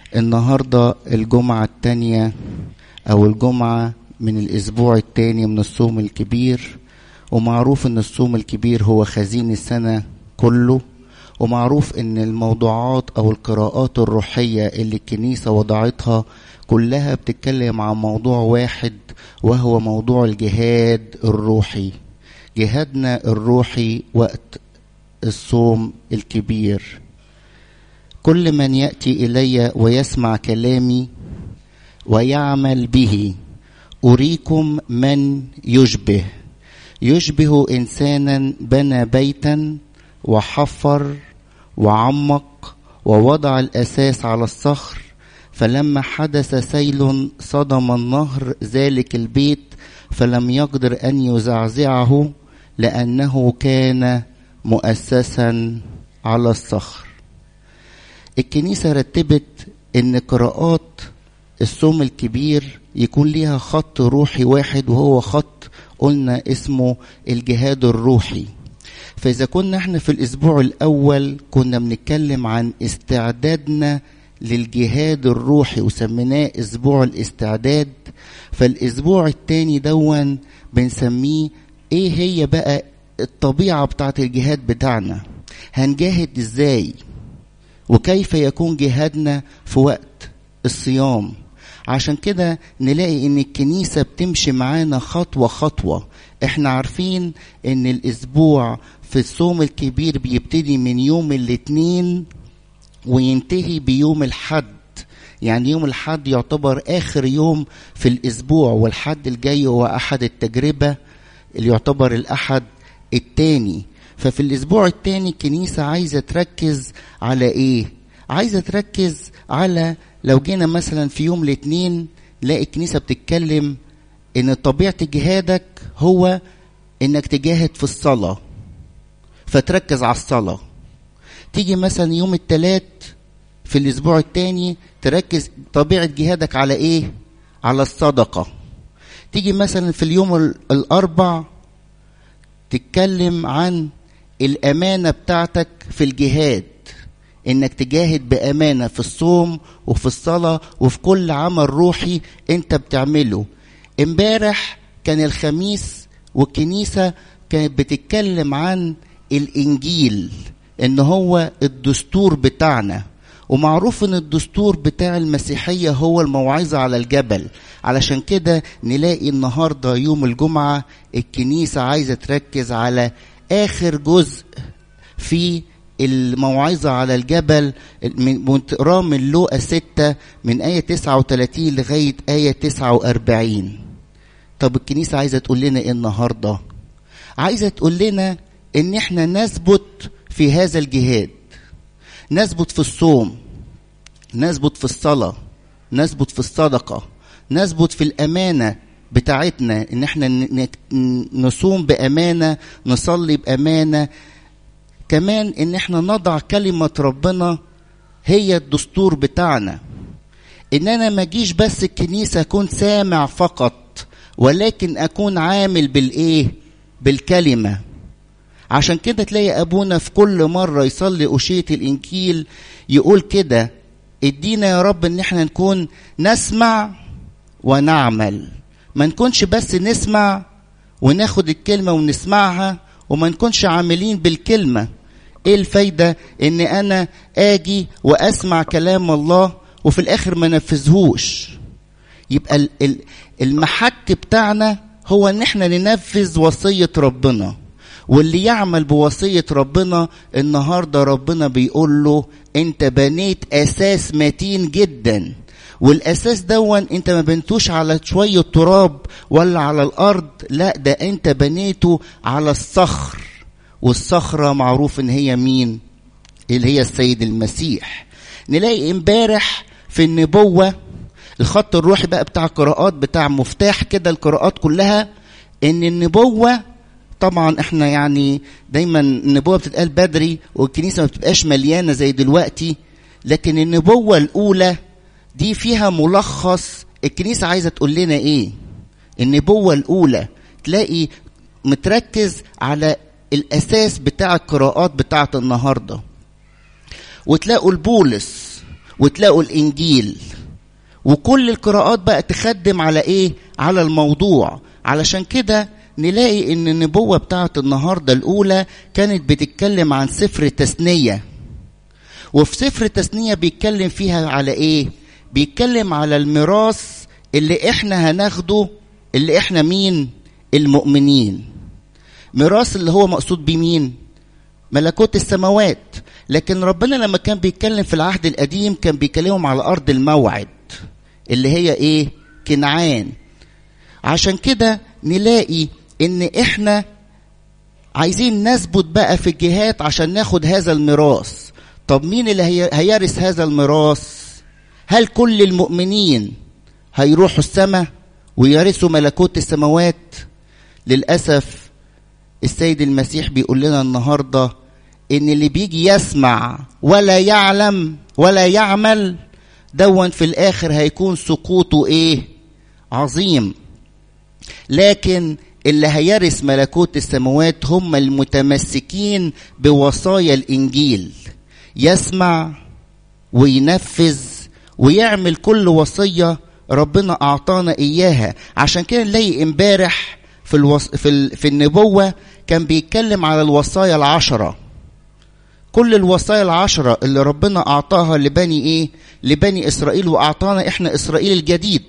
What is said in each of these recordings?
النهاردة الجمعة التانية أو الجمعة من الأسبوع التاني من الصوم الكبير ومعروف إن الصوم الكبير هو خزين السنة كله ومعروف إن الموضوعات أو القراءات الروحية اللي الكنيسة وضعتها كلها بتتكلم عن موضوع واحد وهو موضوع الجهاد الروحي جهادنا الروحي وقت الصوم الكبير كل من ياتي الي ويسمع كلامي ويعمل به اريكم من يشبه يشبه انسانا بنى بيتا وحفر وعمق ووضع الاساس على الصخر فلما حدث سيل صدم النهر ذلك البيت فلم يقدر ان يزعزعه لانه كان مؤسسا على الصخر الكنيسه رتبت ان قراءات الصوم الكبير يكون ليها خط روحي واحد وهو خط قلنا اسمه الجهاد الروحي فاذا كنا احنا في الاسبوع الاول كنا بنتكلم عن استعدادنا للجهاد الروحي وسميناه اسبوع الاستعداد فالاسبوع التاني دون بنسميه ايه هي بقى الطبيعه بتاعت الجهاد بتاعنا هنجاهد ازاي وكيف يكون جهادنا في وقت الصيام عشان كده نلاقي ان الكنيسة بتمشي معانا خطوة خطوة احنا عارفين ان الاسبوع في الصوم الكبير بيبتدي من يوم الاثنين وينتهي بيوم الحد يعني يوم الحد يعتبر اخر يوم في الاسبوع والحد الجاي هو احد التجربة اللي يعتبر الاحد التاني ففي الاسبوع التاني الكنيسة عايزة تركز على ايه عايزة تركز على لو جينا مثلا في يوم الاثنين لاقي الكنيسة بتتكلم ان طبيعة جهادك هو انك تجاهد في الصلاة فتركز على الصلاة تيجي مثلا يوم الثلاث في الاسبوع الثاني تركز طبيعة جهادك على ايه على الصدقة تيجي مثلا في اليوم الاربع تتكلم عن الامانة بتاعتك في الجهاد انك تجاهد بامانه في الصوم وفي الصلاه وفي كل عمل روحي انت بتعمله امبارح كان الخميس والكنيسه كانت بتتكلم عن الانجيل ان هو الدستور بتاعنا ومعروف ان الدستور بتاع المسيحيه هو الموعظه على الجبل علشان كده نلاقي النهارده يوم الجمعه الكنيسه عايزه تركز على اخر جزء في الموعظة على الجبل من تقراه من لوقا 6 من آية 39 لغاية آية 49 طب الكنيسة عايزة تقول لنا إيه النهاردة؟ عايزة تقول لنا إن إحنا نثبت في هذا الجهاد نثبت في الصوم نثبت في الصلاة نثبت في الصدقة نثبت في الأمانة بتاعتنا إن إحنا نصوم بأمانة نصلي بأمانة كمان ان احنا نضع كلمة ربنا هي الدستور بتاعنا ان انا ما اجيش بس الكنيسة اكون سامع فقط ولكن اكون عامل بالايه بالكلمة عشان كده تلاقي ابونا في كل مرة يصلي اشية الانجيل يقول كده ادينا يا رب ان احنا نكون نسمع ونعمل ما نكونش بس نسمع وناخد الكلمة ونسمعها وما نكونش عاملين بالكلمه ايه الفايده ان انا اجي واسمع كلام الله وفي الاخر ما نفذهوش يبقى المحك بتاعنا هو ان احنا ننفذ وصيه ربنا واللي يعمل بوصيه ربنا النهارده ربنا بيقول له انت بنيت اساس متين جدا والاساس دون انت ما بنتوش على شويه تراب ولا على الارض لا ده انت بنيته على الصخر والصخرة معروف ان هي مين اللي هي السيد المسيح نلاقي امبارح في النبوة الخط الروحي بقى بتاع القراءات بتاع مفتاح كده القراءات كلها ان النبوة طبعا احنا يعني دايما النبوة بتتقال بدري والكنيسة ما بتبقاش مليانة زي دلوقتي لكن النبوة الأولى دي فيها ملخص الكنيسة عايزة تقول لنا ايه النبوة الأولى تلاقي متركز على الاساس بتاع القراءات بتاعه النهارده وتلاقوا البولس وتلاقوا الانجيل وكل القراءات بقى تخدم على ايه على الموضوع علشان كده نلاقي ان النبوه بتاعت النهارده الاولى كانت بتتكلم عن سفر تثنيه وفي سفر تثنيه بيتكلم فيها على ايه بيتكلم على الميراث اللي احنا هناخده اللي احنا مين المؤمنين ميراث اللي هو مقصود بمين ملكوت السماوات لكن ربنا لما كان بيتكلم في العهد القديم كان بيكلمهم على ارض الموعد اللي هي ايه كنعان عشان كده نلاقي ان احنا عايزين نثبت بقى في الجهات عشان ناخد هذا الميراث طب مين اللي هي هيرث هذا الميراث هل كل المؤمنين هيروحوا السماء ويرثوا ملكوت السماوات للاسف السيد المسيح بيقول لنا النهارده ان اللي بيجي يسمع ولا يعلم ولا يعمل دون في الاخر هيكون سقوطه ايه عظيم لكن اللي هيرث ملكوت السماوات هم المتمسكين بوصايا الانجيل يسمع وينفذ ويعمل كل وصيه ربنا اعطانا اياها عشان كده نلاقي امبارح في الوص... في, ال... في النبوه كان بيتكلم على الوصايا العشره كل الوصايا العشرة اللي ربنا أعطاها لبني إيه؟ لبني إسرائيل وأعطانا إحنا إسرائيل الجديد.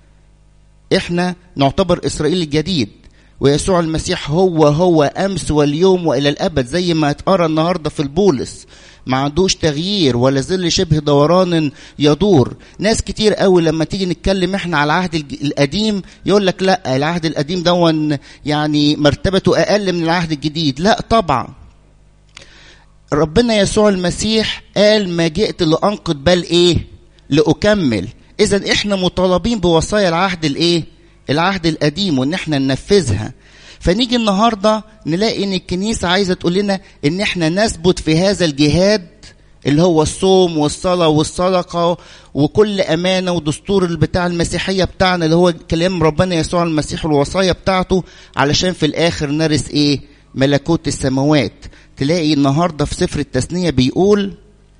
إحنا نعتبر إسرائيل الجديد ويسوع المسيح هو هو أمس واليوم وإلى الأبد زي ما اتقرا النهارده في البولس. ما عندوش تغيير ولا ظل شبه دوران يدور ناس كتير قوي لما تيجي نتكلم احنا على العهد القديم يقول لك لا العهد القديم دون يعني مرتبته اقل من العهد الجديد لا طبعا ربنا يسوع المسيح قال ما جئت لانقض بل ايه لاكمل اذا احنا مطالبين بوصايا العهد الايه العهد القديم وان احنا ننفذها فنيجي النهارده نلاقي ان الكنيسه عايزه تقول لنا ان احنا نثبت في هذا الجهاد اللي هو الصوم والصلاه والصدقه وكل امانه ودستور بتاع المسيحيه بتاعنا اللي هو كلام ربنا يسوع المسيح والوصايا بتاعته علشان في الاخر نرث ايه ملكوت السماوات تلاقي النهارده في سفر التثنيه بيقول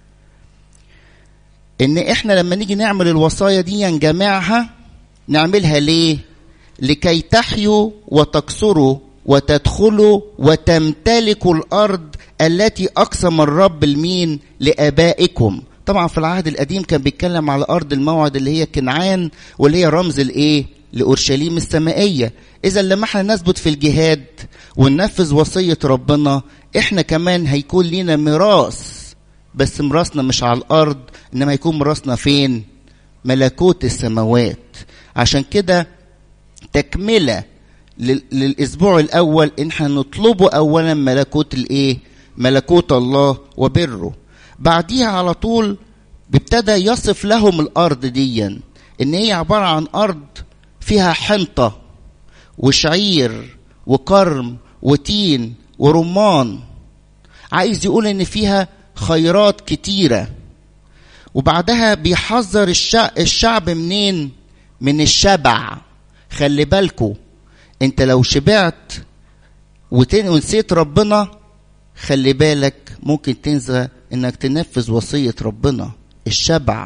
ان احنا لما نيجي نعمل الوصايا دي نجمعها نعملها ليه لكي تحيوا وتكسروا وتدخلوا وتمتلكوا الارض التي اقسم الرب المين لابائكم طبعا في العهد القديم كان بيتكلم على ارض الموعد اللي هي كنعان واللي هي رمز الايه لاورشليم السمائيه اذا لما احنا نثبت في الجهاد وننفذ وصيه ربنا احنا كمان هيكون لينا ميراث بس ميراثنا مش على الارض انما هيكون ميراثنا فين ملكوت السماوات عشان كده تكمله للاسبوع الاول ان احنا نطلبه اولا ملكوت الايه ملكوت الله وبره بعديها على طول ابتدى يصف لهم الارض ديا ان هي عباره عن ارض فيها حنطه وشعير وكرم وتين ورمان عايز يقول ان فيها خيرات كتيره وبعدها بيحذر الشعب, الشعب منين من الشبع خلي بالكو انت لو شبعت ونسيت ربنا خلي بالك ممكن تنسى انك تنفذ وصية ربنا الشبع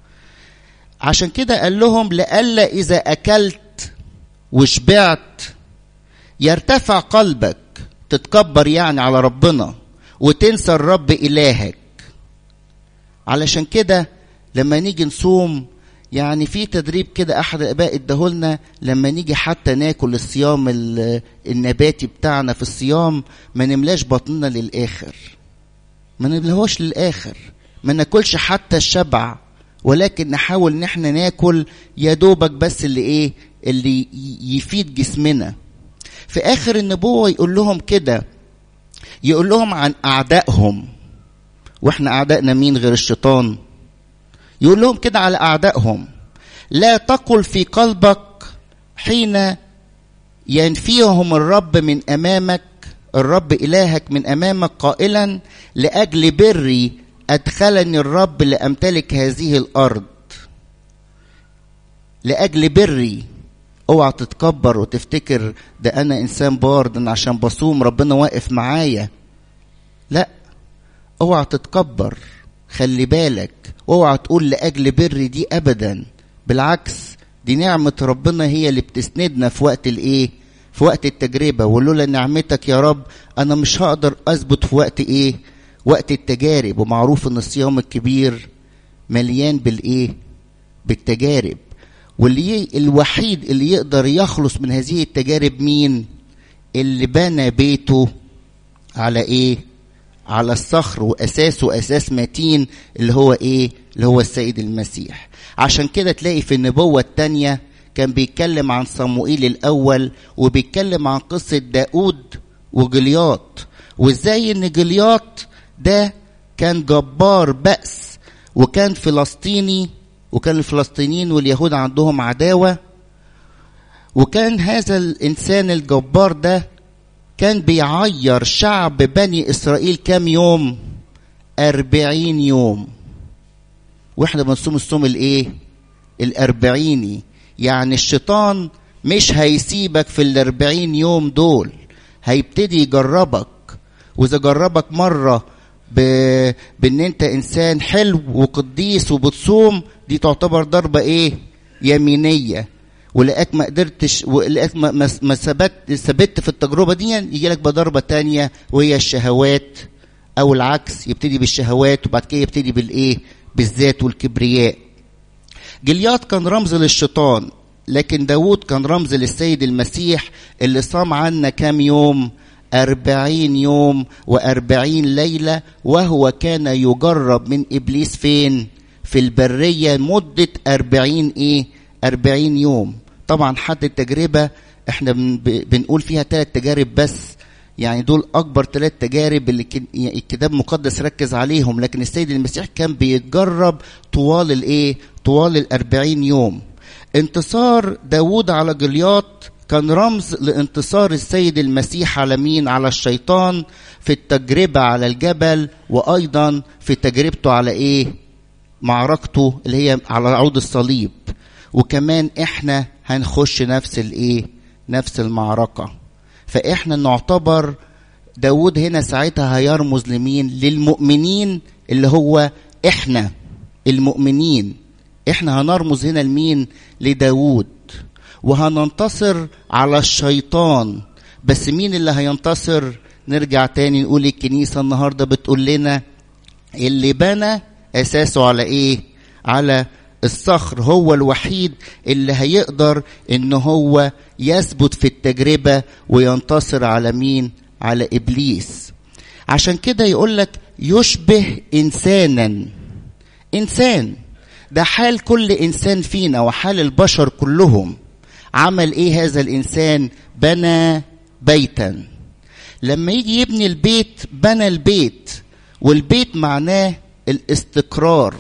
عشان كده قال لهم لألا إذا أكلت وشبعت يرتفع قلبك تتكبر يعني على ربنا وتنسى الرب إلهك علشان كده لما نيجي نصوم يعني في تدريب كده احد الاباء اداهولنا لما نيجي حتى ناكل الصيام النباتي بتاعنا في الصيام ما نملاش بطننا للاخر ما نملاهوش للاخر ما ناكلش حتى الشبع ولكن نحاول ان احنا ناكل يا دوبك بس اللي ايه اللي يفيد جسمنا في اخر النبوه يقول لهم كده يقول لهم عن اعدائهم واحنا اعدائنا مين غير الشيطان يقول لهم كده على اعدائهم لا تقل في قلبك حين ينفيهم الرب من امامك الرب الهك من امامك قائلا لاجل بري ادخلني الرب لامتلك هذه الارض لاجل بري اوعى تتكبر وتفتكر ده انا انسان بار ده عشان بصوم ربنا واقف معايا لا اوعى تتكبر خلي بالك اوعى تقول لاجل بري دي ابدا بالعكس دي نعمة ربنا هي اللي بتسندنا في وقت الايه في وقت التجربة ولولا نعمتك يا رب انا مش هقدر اثبت في وقت ايه وقت التجارب ومعروف ان الصيام الكبير مليان بالايه بالتجارب واللي الوحيد اللي يقدر يخلص من هذه التجارب مين اللي بنى بيته على ايه على الصخر واساسه اساس متين اللي هو ايه اللي هو السيد المسيح عشان كده تلاقي في النبوة التانية كان بيتكلم عن صموئيل الأول وبيتكلم عن قصة داود وجلياط وازاي ان جلياط ده كان جبار بأس وكان فلسطيني وكان الفلسطينيين واليهود عندهم عداوة وكان هذا الإنسان الجبار ده كان بيعير شعب بني إسرائيل كام يوم أربعين يوم واحنا بنصوم الصوم الايه الأربعيني يعني الشيطان مش هيسيبك في الأربعين يوم دول هيبتدي يجربك وإذا جربك مرة ب... بان انت انسان حلو وقديس وبتصوم دي تعتبر ضربه ايه يمينيه ولقاك ما قدرتش ولقاك ما, ما, ما ثبت ثبت في التجربه دي يجي لك بضربه تانية وهي الشهوات او العكس يبتدي بالشهوات وبعد كده يبتدي بالايه بالذات والكبرياء جليات كان رمز للشيطان لكن داود كان رمز للسيد المسيح اللي صام عنا كام يوم أربعين يوم وأربعين ليلة وهو كان يجرب من إبليس فين في البرية مدة أربعين إيه أربعين يوم طبعا حد التجربة احنا بنقول فيها ثلاث تجارب بس يعني دول أكبر ثلاث تجارب اللي الكتاب المقدس ركز عليهم لكن السيد المسيح كان بيتجرب طوال الإيه طوال الأربعين يوم انتصار داود على جلياط كان رمز لانتصار السيد المسيح على مين على الشيطان في التجربة على الجبل وأيضا في تجربته على إيه معركته اللي هي على عود الصليب وكمان إحنا هنخش نفس الإيه نفس المعركة فإحنا نعتبر داود هنا ساعتها هيرمز لمين للمؤمنين اللي هو إحنا المؤمنين إحنا هنرمز هنا لمين لداود وهننتصر على الشيطان بس مين اللي هينتصر نرجع تاني نقول الكنيسة النهاردة بتقول لنا اللي بنى أساسه على إيه على الصخر هو الوحيد اللي هيقدر ان هو يثبت في التجربة وينتصر على مين على إبليس عشان كده يقول لك يشبه إنسانا إنسان ده حال كل إنسان فينا وحال البشر كلهم عمل ايه هذا الانسان بنى بيتا لما يجي يبني البيت بنى البيت والبيت معناه الاستقرار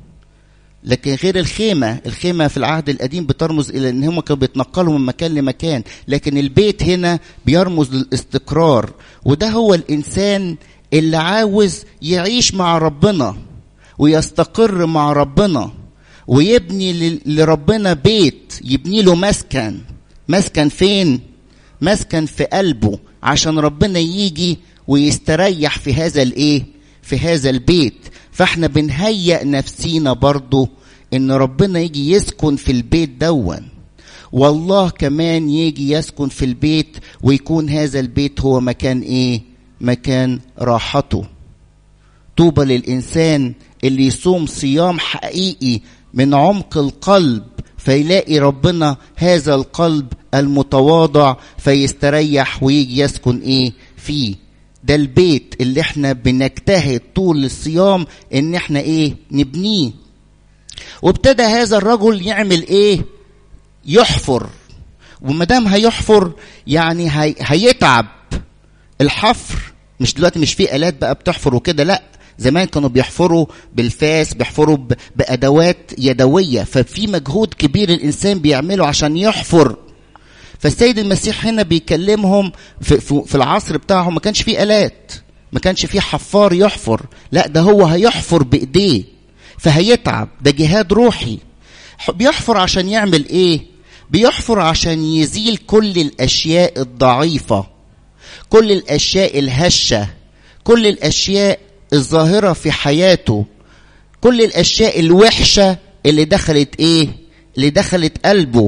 لكن غير الخيمة الخيمة في العهد القديم بترمز إلى أن هم كانوا بيتنقلوا من مكان لمكان لكن البيت هنا بيرمز للاستقرار وده هو الإنسان اللي عاوز يعيش مع ربنا ويستقر مع ربنا ويبني لربنا بيت يبني له مسكن مسكن فين مسكن في قلبه عشان ربنا يجي ويستريح في هذا الايه في هذا البيت فاحنا بنهيئ نفسينا برضو ان ربنا يجي يسكن في البيت دون والله كمان يجي يسكن في البيت ويكون هذا البيت هو مكان ايه مكان راحته طوبى للانسان اللي يصوم صيام حقيقي من عمق القلب فيلاقي ربنا هذا القلب المتواضع فيستريح ويجي يسكن ايه فيه ده البيت اللي احنا بنجتهد طول الصيام ان احنا ايه نبنيه وابتدى هذا الرجل يعمل ايه يحفر وما دام هيحفر يعني هي هيتعب الحفر مش دلوقتي مش في الات بقى بتحفر وكده لا زمان كانوا بيحفروا بالفاس بيحفروا بادوات يدويه ففي مجهود كبير الانسان بيعمله عشان يحفر فالسيد المسيح هنا بيكلمهم في, في, في العصر بتاعهم ما كانش فيه الات ما كانش فيه حفار يحفر لا ده هو هيحفر بايديه فهيتعب ده جهاد روحي بيحفر عشان يعمل ايه بيحفر عشان يزيل كل الاشياء الضعيفه كل الاشياء الهشه كل الاشياء الظاهرة في حياته كل الاشياء الوحشه اللي دخلت ايه اللي دخلت قلبه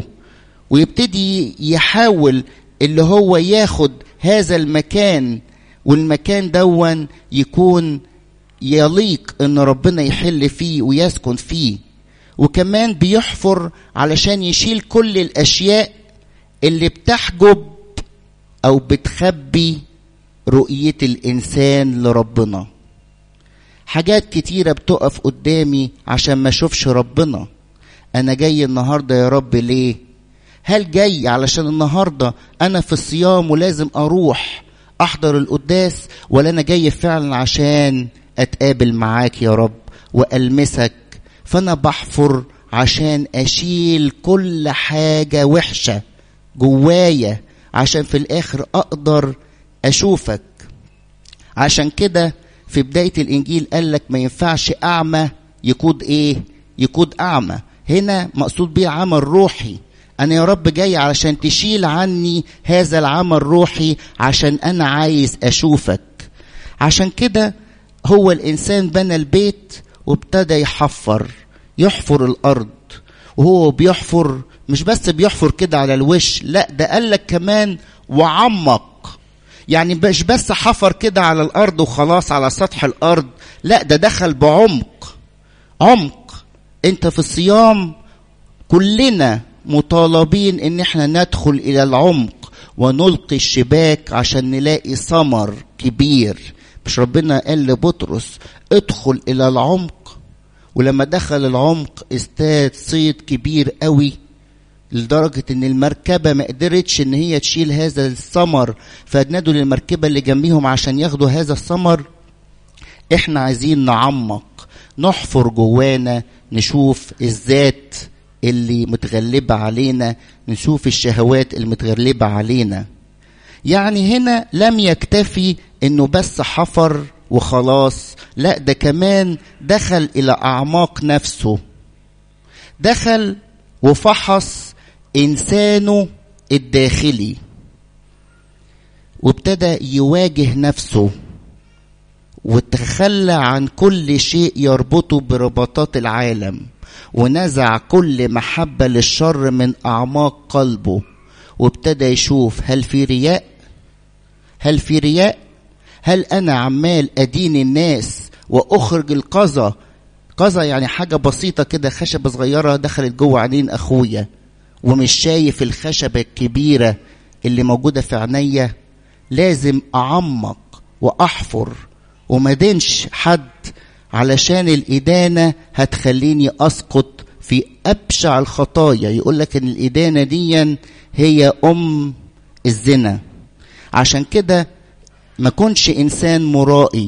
ويبتدي يحاول اللي هو ياخد هذا المكان والمكان دون يكون يليق ان ربنا يحل فيه ويسكن فيه وكمان بيحفر علشان يشيل كل الاشياء اللي بتحجب او بتخبي رؤية الانسان لربنا حاجات كتيرة بتقف قدامي عشان ما اشوفش ربنا انا جاي النهاردة يا رب ليه هل جاي علشان النهاردة انا في الصيام ولازم اروح احضر القداس ولا انا جاي فعلا عشان اتقابل معاك يا رب والمسك فانا بحفر عشان اشيل كل حاجه وحشه جوايا عشان في الاخر اقدر اشوفك عشان كده في بدايه الانجيل قال لك ما ينفعش اعمى يقود ايه يقود اعمى هنا مقصود بيه عمل روحي انا يا رب جاي علشان تشيل عني هذا العمل الروحي عشان انا عايز اشوفك عشان كده هو الانسان بنى البيت وابتدى يحفر يحفر الارض وهو بيحفر مش بس بيحفر كده على الوش لا ده قال لك كمان وعمق يعني مش بس حفر كده على الارض وخلاص على سطح الارض لا ده دخل بعمق عمق انت في الصيام كلنا مطالبين ان احنا ندخل الى العمق ونلقي الشباك عشان نلاقي ثمر كبير مش ربنا قال لبطرس ادخل الى العمق ولما دخل العمق استاد صيد كبير قوي لدرجة ان المركبة ما قدرتش ان هي تشيل هذا الثمر فنادوا للمركبة اللي جنبيهم عشان ياخدوا هذا الثمر احنا عايزين نعمق نحفر جوانا نشوف الذات اللي متغلبة علينا نشوف الشهوات اللي متغلبة علينا يعني هنا لم يكتفي انه بس حفر وخلاص لا ده كمان دخل الى اعماق نفسه دخل وفحص انسانه الداخلي وابتدى يواجه نفسه وتخلى عن كل شيء يربطه برباطات العالم ونزع كل محبة للشر من أعماق قلبه وابتدى يشوف هل في رياء هل في رياء هل أنا عمال أدين الناس وأخرج القذى قذى يعني حاجة بسيطة كده خشبة صغيرة دخلت جوه عينين أخويا ومش شايف الخشبة الكبيرة اللي موجودة في عينيا لازم أعمق وأحفر وما دينش حد علشان الإدانة هتخليني أسقط في أبشع الخطايا يقول لك إن الإدانة دي هي أم الزنا عشان كده ما كنش إنسان مرائي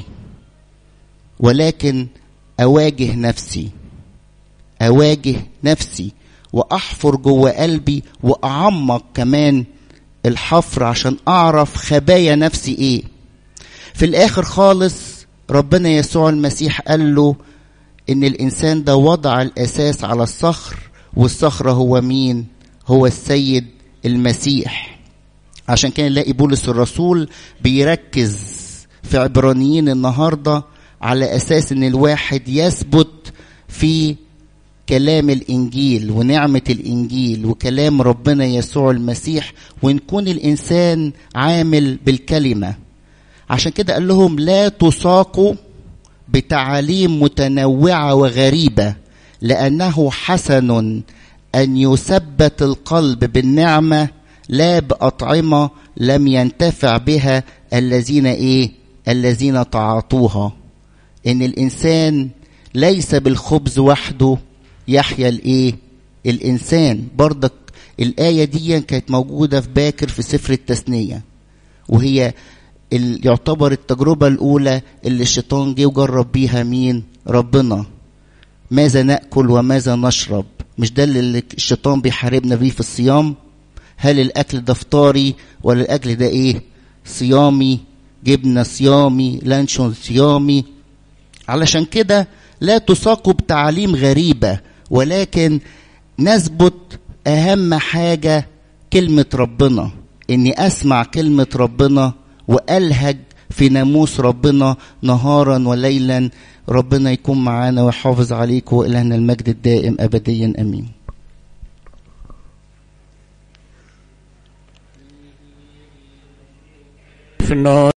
ولكن أواجه نفسي أواجه نفسي وأحفر جوه قلبي وأعمق كمان الحفر عشان أعرف خبايا نفسي إيه في الآخر خالص ربنا يسوع المسيح قال له ان الانسان ده وضع الاساس على الصخر والصخره هو مين هو السيد المسيح عشان كده نلاقي بولس الرسول بيركز في عبرانيين النهارده على اساس ان الواحد يثبت في كلام الانجيل ونعمه الانجيل وكلام ربنا يسوع المسيح ونكون الانسان عامل بالكلمه عشان كده قال لهم لا تساقوا بتعاليم متنوعه وغريبه لانه حسن ان يثبت القلب بالنعمه لا باطعمه لم ينتفع بها الذين ايه الذين تعاطوها ان الانسان ليس بالخبز وحده يحيا الايه الانسان برضك الايه دي كانت موجوده في باكر في سفر التثنيه وهي يعتبر التجربة الأولى اللي الشيطان جه وجرب بيها مين؟ ربنا. ماذا نأكل وماذا نشرب؟ مش ده اللي الشيطان بيحاربنا بيه في الصيام؟ هل الأكل ده فطاري ولا الأكل ده إيه؟ صيامي، جبنة صيامي، لانشون صيامي. علشان كده لا تساقوا بتعاليم غريبة ولكن نثبت أهم حاجة كلمة ربنا. إني أسمع كلمة ربنا والهج في ناموس ربنا نهارا وليلا ربنا يكون معانا ويحافظ عليك وإلهنا المجد الدائم أبديا أمين في النار